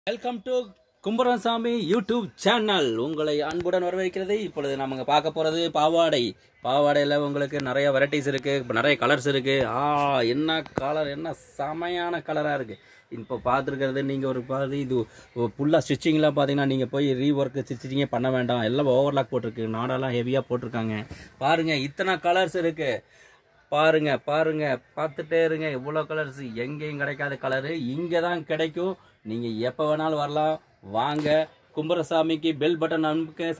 welcome to Kumbarasamy YouTube channel உங்களை அன்புடன் வரவேற்கிறது இப்பொழுது நம்ம பார்க்க போறது பாவாடை பாவாடையில் உங்களுக்கு நிறைய வெரைட்டிஸ் இருக்கு இப்ப நிறைய கலர்ஸ் இருக்கு ஆ என்ன கலர் என்ன செமையான கலரா இருக்கு இப்போ பார்த்துருக்கிறது நீங்க ஒரு பாதி இது ஃபுல்லாக ஸ்டிச்சிங்லாம் பார்த்தீங்கன்னா நீங்க போய் ரீஒர்க் ஸ்டிச்சிங்கே பண்ண வேண்டாம் எல்லாம் ஓவர்லாக் போட்டிருக்கு நாடெல்லாம் ஹெவியாக போட்டிருக்காங்க பாருங்க இத்தனை கலர்ஸ் இருக்கு பாருங்க பாருங்க பார்த்துட்டே இருங்க இவ்வளோ கலர்ஸ் எங்கேயும் கிடைக்காத கலரு இங்கே தான் கிடைக்கும் நீங்கள் எப்போ வேணாலும் வரலாம் வாங்க கும்பரசாமிக்கு பெல் பட்டன் அனுப்புங்க